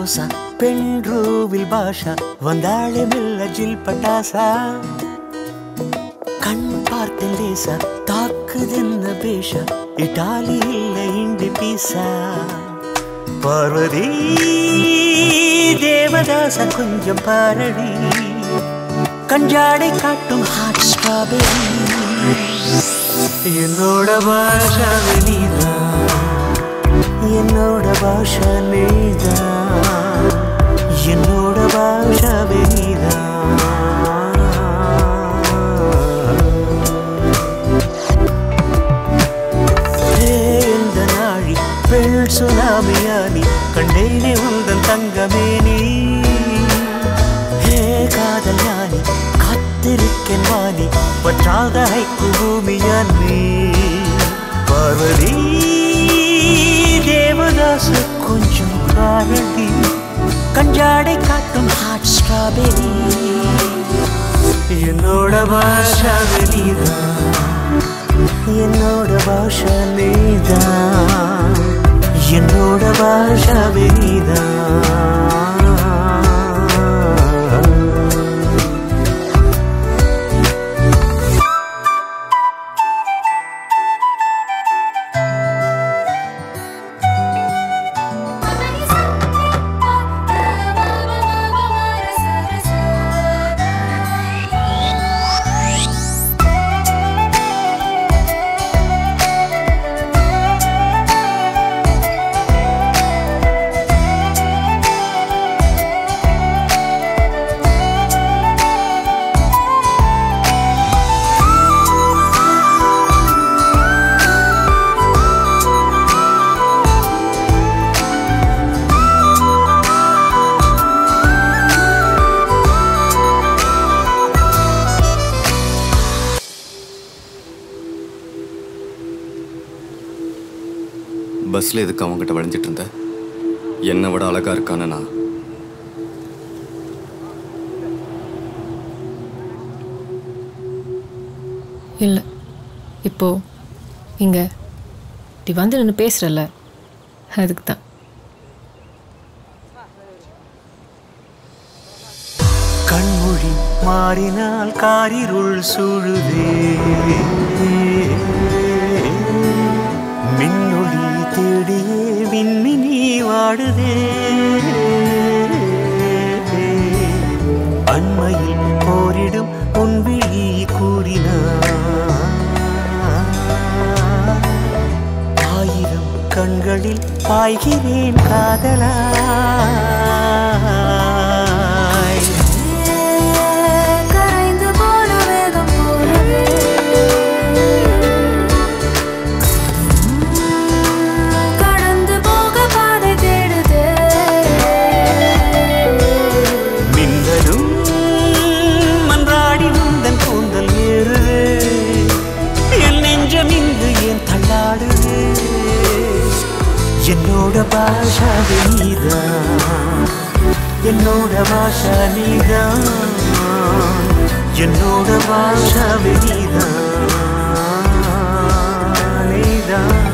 ரோசா பெண் ரூவில் பாஷா வந்தாளே மெல்ல ஜில் பட்டாசா கண் பார்த்த லேசா தாக்குதென்ன பேஷா இட்டாலி இல்ல இண்டி பீசா பார்வதி தேவதாச கொஞ்சம் பாரடி கஞ்சாடை காட்டும் ஹாட் ஸ்ட்ராபெரி என்னோட பாஷா நீதான் என்னோட பாஷா நீதான் என்னோட பாஷா நீதான் ஹே, இந்த நாழி பெண் சுனாமியானி கண்டேனே உந்தன் தங்கமேனி ஹே காதல் ஞானி காத்திருக்கேன் வாணி பற்றாத ஹைக்கு பூமியான் நீ பார்வதி தேவதாச கொஞ்சம் காரடி கஞ்சாடை காட்டும் ஹாட் ஸ்ட்ராபெரி என்னோட பாஷா நீதான் என்னோட பாஷா நீதான் என்னோட பாஷா நீதான் பஸ்ல எதுக்கு அவங்ககிட்ட வளைஞ்சிட்டு இருந்த என்னை விட அழகா இருக்கான நான் இல்லை இப்போ இங்கே நீ வந்து நின்று பேசுகிறல்ல அதுக்கு தான் கண்மொழி மாறினால் காரிருள் சூழுதே மின்னொளி தேடியே விண்மினி வாடுதே அண்மையில் போரிடும் பொன்விழி கூறினார் ஆயிரம் கண்களில் பாய்கிறேன் காதலாய் கரைந்து போன வேகம் போலவே கடந்து போக பாதை தேடுதே மின்னலும் மன்றாடி உந்தன் கூந்தல் ஏறுது என் நெஞ்சம் இங்கு ஏன் தள்ளாடுது என்னோட பாஷா நீதான் என்னோட பாஷா நீதான் என்னோட பாஷா நீதான் நீதான்